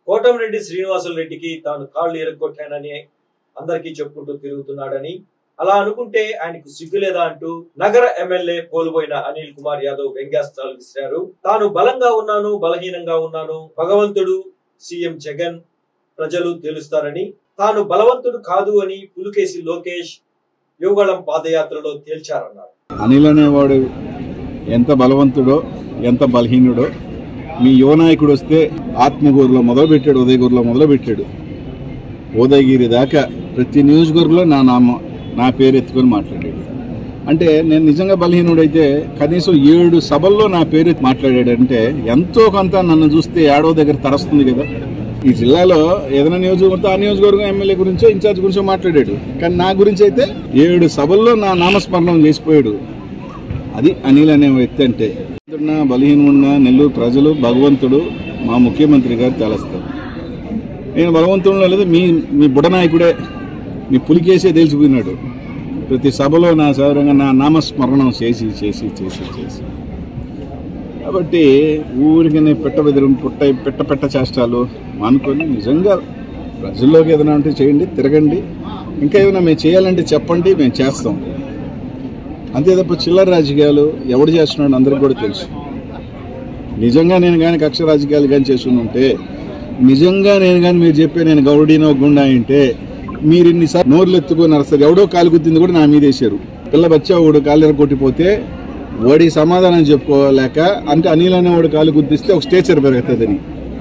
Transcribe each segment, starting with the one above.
కోటమిరెడ్డి శ్రీనివాసులు రెడ్డికి తాను కాళ్ళు ఎరగొట్టానని అందరికీ చెప్పుకుంటూ తిరుగుతున్నాడని అలా అనుకుంటే ఆయనకు సిగ్గులేదా అంటూ నగర ఎమ్మెల్యే కోల్పోయిన అనిల్ కుమార్ యాదవ్ వ్యంగ్యాస్త్రాలు విసిరారు తాను బలంగా ఉన్నాను బలహీనంగా ఉన్నాను భగవంతుడు సీఎం జగన్ ప్రజలు తెలుస్తారని తాను బలవంతుడు కాదు అని పులుకేసి లోకేష్ యువగళం పాదయాత్రలో తేల్చారన్నారు అనిల్ అనేవాడు ఎంత బలవంతుడో ఎంత బలహీనుడో మీ యువ నాయకుడు వస్తే ఆత్మగూరులో మొదలుపెట్టాడు ఉదయగూరులో మొదలుపెట్టాడు ఉదయగిరి దాకా ప్రతి నియోజకవర్గంలో నా నామ నా పేరు ఎత్తుకొని మాట్లాడాడు అంటే నేను నిజంగా బలహీనుడైతే కనీసం ఏడు సభల్లో నా పేరు ఎత్తి మాట్లాడాడంటే ఎంతో కొంత నన్ను చూస్తే ఏడో దగ్గర తరస్తుంది కదా ఈ జిల్లాలో ఏదైనా నియోజకవర్గం ఆ నియోజకవర్గం ఎమ్మెల్యే గురించో ఇన్ఛార్జ్ గురించో మాట్లాడాడు కానీ నా గురించి అయితే ఏడు సభల్లో నా నామస్మరణం చేసిపోయాడు అది అనిల్ అనే వ్యక్తి అంటే ఉన్న బలహీనున్న నెల్లూరు ప్రజలు భగవంతుడు మా ముఖ్యమంత్రి గారు తెలుస్తారు నేను భగవంతుడు లేదు మీ మీ బుడ నాయకుడే మీ పులికేసే తెలిసిపోయినాడు ప్రతి సభలో నా సౌరంగా నా నామస్మరణం చేసి చేసి చేసి చేసి కాబట్టి ఊరికి పెట్ట బెదిరి పుట్ట పెట్ట పెట్ట చేష్టాలు మానుకొని నిజంగా ప్రజల్లోకి ఏదైనా ఉంటే చేయండి తిరగండి ఇంకా ఏమైనా మేము చేయాలంటే చెప్పండి మేము చేస్తాం అంతే తప్ప చిల్లర రాజకీయాలు ఎవడు చేస్తున్నాడు అందరికి కూడా తెలుసు నిజంగా నేను కానీ కక్ష రాజకీయాలు కానీ చేసి ఉంటే నిజంగా నేను కానీ మీరు చెప్పే నేను గౌడీనో గుండా అంటే మీరు ఇన్నిసార్లు నోర్లు ఎత్తుకొని నడుస్తారు ఎవడో కాలు గుద్దింది కూడా నా మీద వేసారు పిల్ల బచ్చా వాడు కాలు కొట్టిపోతే వాడి సమాధానం చెప్పుకోలేక అంటే అనిల్ అనేవాడు కాలు గుద్దిస్తే ఒక స్టేచర్ పెరుగుతుందని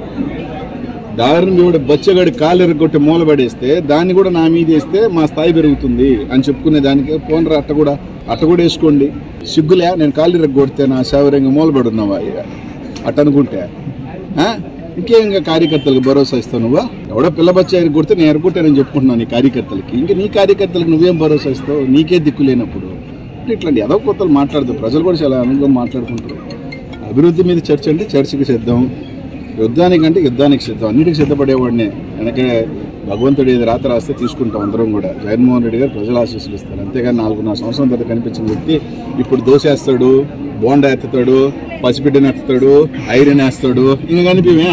దారుణం వాడు బచ్చగాడి కాలు ఎరగొట్టి మూల పడేస్తే దాన్ని కూడా నా మీద వేస్తే మా స్థాయి పెరుగుతుంది అని చెప్పుకునే దానికి పోనరా అట్ట కూడా అట్ట కూడా వేసుకోండి సిగ్గులే నేను కాలు ఎరగొడితే నా సేవరంగా మూలబడి ఉన్నావా ఇక అట్ట అనుకుంటే ఆ? ఇంకేం ఇంకా కార్యకర్తలకు భరోసా ఇస్తావు నువ్వా ఎవడో పిల్ల బచ్చ ఎరగొడితే నేను ఎరగొట్టానని చెప్పుకుంటున్నాను నీ కార్యకర్తలకి ఇంకా నీ కార్యకర్తలకు నువ్వేం భరోసా ఇస్తావు నీకే దిక్కు లేనప్పుడు అంటే ఇట్లాంటి ఏదో కొత్తలు మాట్లాడతారు ప్రజలు కూడా చాలా అనుభవం మాట్లాడుకుంటారు అభివృద్ధి మీద చర్చ అంటే చర్చకి సిద్ధం యుద్ధానికి అంటే యుద్ధానికి సిద్ధం అన్నిటికీ సిద్ధపడేవాడినే వెనకే భగవంతుడు ఏది రాత రాస్తే తీసుకుంటాం అందరం కూడా జగన్మోహన్ రెడ్డి గారు ప్రజల ఆశీస్సులు ఇస్తారు అంతేగాని నాలుగున్నర సంవత్సరం తర్వాత కనిపించిన వ్యక్తి ఇప్పుడు దోసేస్తాడు బోండా ఎత్తుతాడు పసిబిడ్డని ఎత్తుతాడు ఐరన్ వేస్తాడు ఇంకా కనిపివే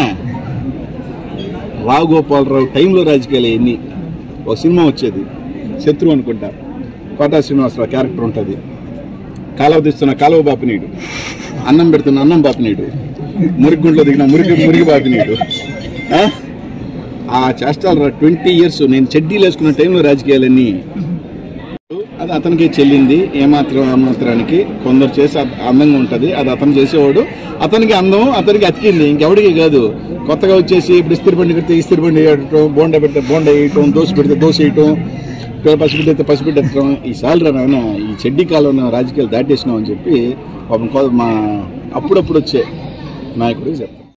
రావు గోపాలరావు టైంలో రాజకీయాలు ఎన్ని ఒక సినిమా వచ్చేది శత్రు అనుకుంటా కోటా శ్రీనివాసరావు క్యారెక్టర్ ఉంటుంది కాలువ తీస్తున్న కాలువ బాపినీడు అన్నం పెడుతున్న అన్నం బాపినీడు మురిగుంట్లో దిగిన మురికి మురిగి బాపినీడు ఆ? ఆ చేష్టాలు ట్వంటీ ఇయర్స్ నేను చెడ్డీలు వేసుకున్న టైంలో రాజకీయాలన్నీ అది అతనికి చెల్లింది ఏమాత్రం ఆ మాత్రానికి కొందరు చేసి అ- అందంగా ఉంటుంది అది అతను చేసేవాడు అతనికి అందం అతనికి అతికింది ఇంకెవడికి కాదు కొత్తగా వచ్చేసి ఇప్పుడు ఇస్త్రీ బండి కడితే ఇస్త్రీ బండి వేయటం బోండా పెడితే బోండా వేయటం దోశ పెడితే దోశ వేయటం పిల్ల పసిబిడ్డ అయితే పసిబిడ్డ ఎత్తడం ఈ సాలరా నాయన ఈ చెడ్డీ కాలంలో రాజకీయాలు దాటేసినాం అని చెప్పి పాపం కో- మా అప్పుడప్పుడు వచ్చే నాయకుడికి చెప్తాను